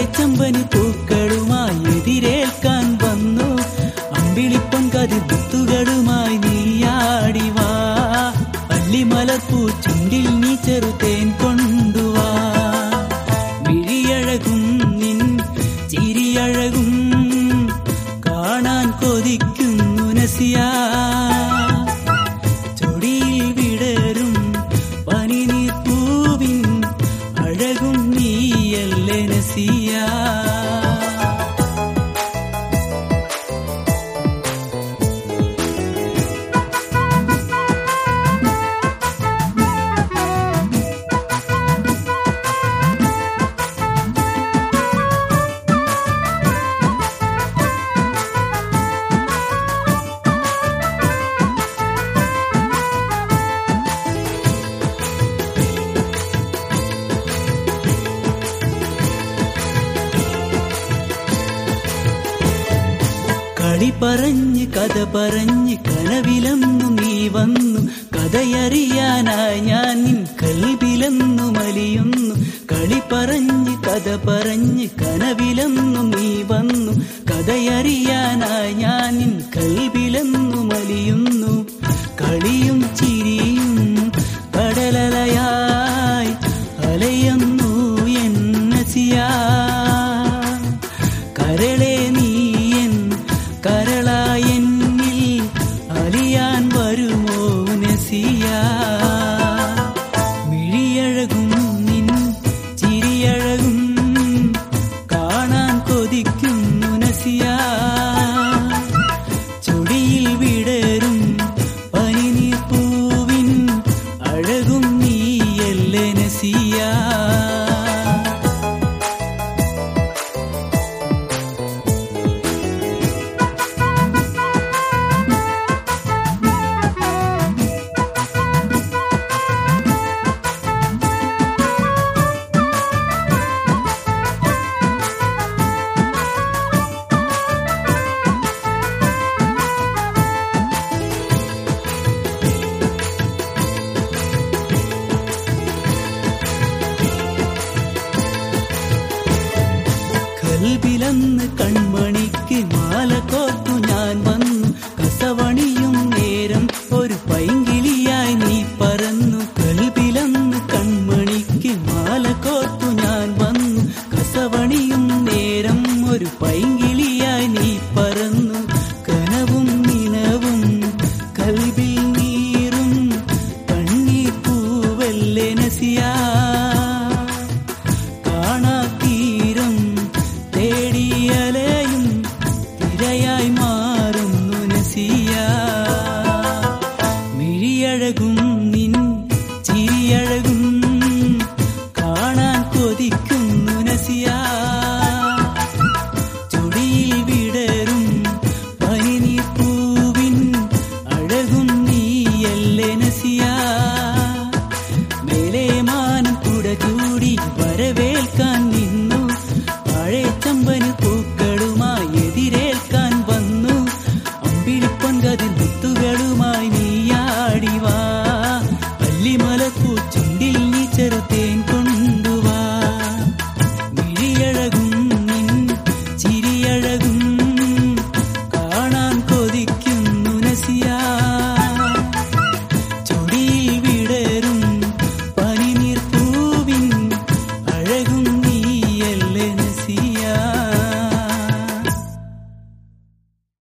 ചെമ്പനി പൂക്കളുമായി എതിരേൽക്കാൻ വന്നു അമ്പിളിപ്പൊൻ കതിർത്തുകളുമായി നീയാടിവാ പള്ളിമലപ്പൂ ചുണ്ടിൽ നീ ചെറുതേൻ കൊണ്ടുവാ മിഴിയഴകും നിൻ ചിരിയഴകും കാണാൻ കൊതിക്കുന്നു നസിയാ ചൊടിയിൽ വിടരും പനിനീർ പൂവിൻ അഴകും നീയല്ലേ നസിയാ കളി പറഞ്ഞ് കഥ പറഞ്ഞ് കനവിലെന്നു നീ വന്നു കഥയറിയാനായി ഞാൻ നിൻ കൽവിലെന്നു മലിയുന്നു കളി പറഞ്ഞ് കഥ പറഞ്ഞ് കനവിലെന്നു നീ വന്നു കഥയറിയാനായി ഞാൻ നിൻ കൽവിലെന്നു മലിയുന്നു കളിയും ചിരിയും കടലലയായി അലയുന്നു എന്നസിയാ കരളെ നീയൻ കരളായെന്നിൽ അലിയാൻ വരുമോ നസിയ മിഴിയഴകും നിൻ ചിരിയഴകും കാണാൻ കൊതിക്കുന്നു നസിയ ചൊടിയിൽ വിടരും പനിനീർ പൂവിൻ അഴകും നീയല്ലേ നസിയ കൽബിലന്ന് കൺമണിക്ക് മാല കോർത്തു ഞാൻ വന്നു കസവണിയും നേരം ഒരു പൈങ്കിളിയായി നീ പറന്നു കൽബിലന്ന് കൺമണിക്ക് മാല കോർത്തു ഞാൻ വന്നു കസവണിയും നേരം ഒരു പൈങ്കിളി